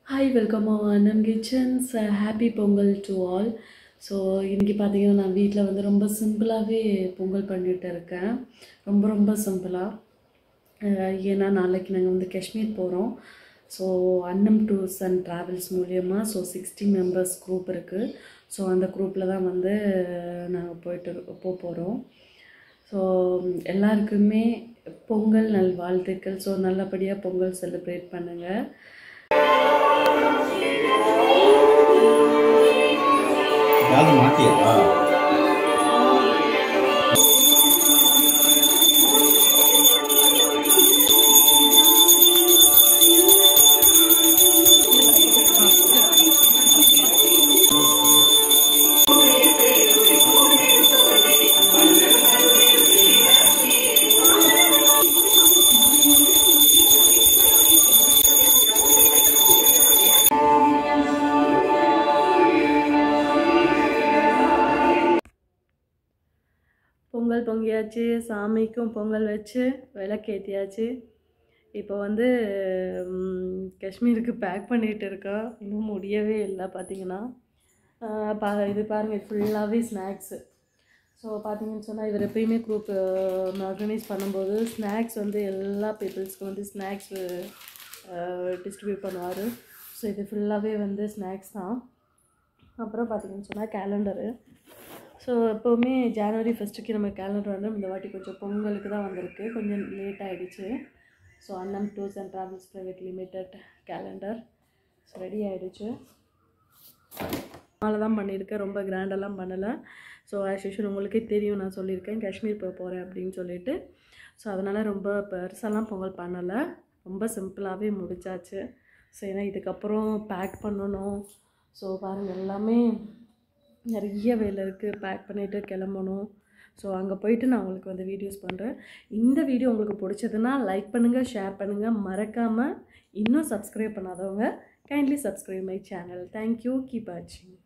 hi welcome Annan kitchens happy Pongal to all so இன்றைக்கி பார்த்தீங்கன்னா நான் வீட்டில் வந்து ரொம்ப சிம்பிளாகவே பொங்கல் பண்ணிட்டு இருக்கேன் ரொம்ப ரொம்ப சிம்பிளாக ஏன்னா நாளைக்கு நாங்கள் வந்து காஷ்மீர் போகிறோம் so Annam tours and travels மூலியமாக ஸோ சிக்ஸ்டி மெம்பர்ஸ் குரூப் இருக்குது ஸோ அந்த குரூப்பில் தான் வந்து நாங்கள் போயிட்டு போக போகிறோம் ஸோ எல்லாருக்குமே பொங்கல் நல்வாழ்த்துக்கள் ஸோ நல்லபடியாக பொங்கல் செலிப்ரேட் பண்ணுங்கள் ஏதாவது மாட்டியா பொங்கல் பொங்கியாச்சு சாமிக்கும் பொங்கல் வச்சு விளக்கேற்றியாச்சு இப்போ வந்து ம், காஷ்மீருக்கு பேக் பண்ணிகிட்டு இருக்கோம் இன்னும் முடியவே இல்லை பார்த்தீங்கன்னா ஆஹ் பா இது பாருங்கள் ஃபுல்லாகவே ஸ்நாக்ஸு ஸோ பார்த்தீங்கன்னு சொன்னால் இவர் எப்பயுமே குரூப் ஆர்கனைஸ் பண்ணும்போது ஸ்நாக்ஸ் வந்து எல்லா பீப்புள்ஸ்க்கும் வந்து ஸ்நாக்ஸ் டிஸ்ட்ரிபியூட் பண்ணுவார் ஸோ இது ஃபுல்லாகவே வந்து ஸ்நாக்ஸ் தான் அப்புறம் பார்த்தீங்கன்னு சொன்னால் கேலண்டரு ஸோ எப்போவுமே ஜனவரி ஃபஸ்ட்டுக்கு நம்ம கேலண்டர் வந்து இந்த வாட்டி கொஞ்சம் பொங்கலுக்கு தான் வந்திருக்கு கொஞ்சம் லேட் ஆகிடுச்சு so Annam tours and travels private limited calendar so ready ஆகிடுச்சு மாலை தான் பண்ணியிருக்கேன் ரொம்ப கிராண்டெல்லாம் பண்ணலை ஸோ ஆஸ் யூஷுவல் உங்களுக்கே தெரியும் நான் சொல்லியிருக்கேன் காஷ்மீர் போக போகிறேன் அப்படின்னு சொல்லிட்டு ஸோ அதனால் ரொம்ப பெருசாலாம் பொங்கல் பண்ணலை ரொம்ப சிம்பிளாகவே முடிச்சாச்சு ஸோ ஏன்னா இதுக்கப்புறம் பேக் பண்ணணும் ஸோ பாருங்கள் எல்லாமே நிறைய வேலை இருக்குது பேக் பண்ணிவிட்டு கிளம்பணும் ஸோ அங்கே போயிட்டு நான் உங்களுக்கு வந்து வீடியோஸ் பண்ணுறேன் இந்த வீடியோ உங்களுக்கு பிடிச்சதுன்னா லைக் பண்ணுங்கள் ஷேர் பண்ணுங்கள் மறக்காமல் இன்னும் சப்ஸ்கிரைப் பண்ணாதவங்க kindly subscribe my channel thank you keep வாட்சிங்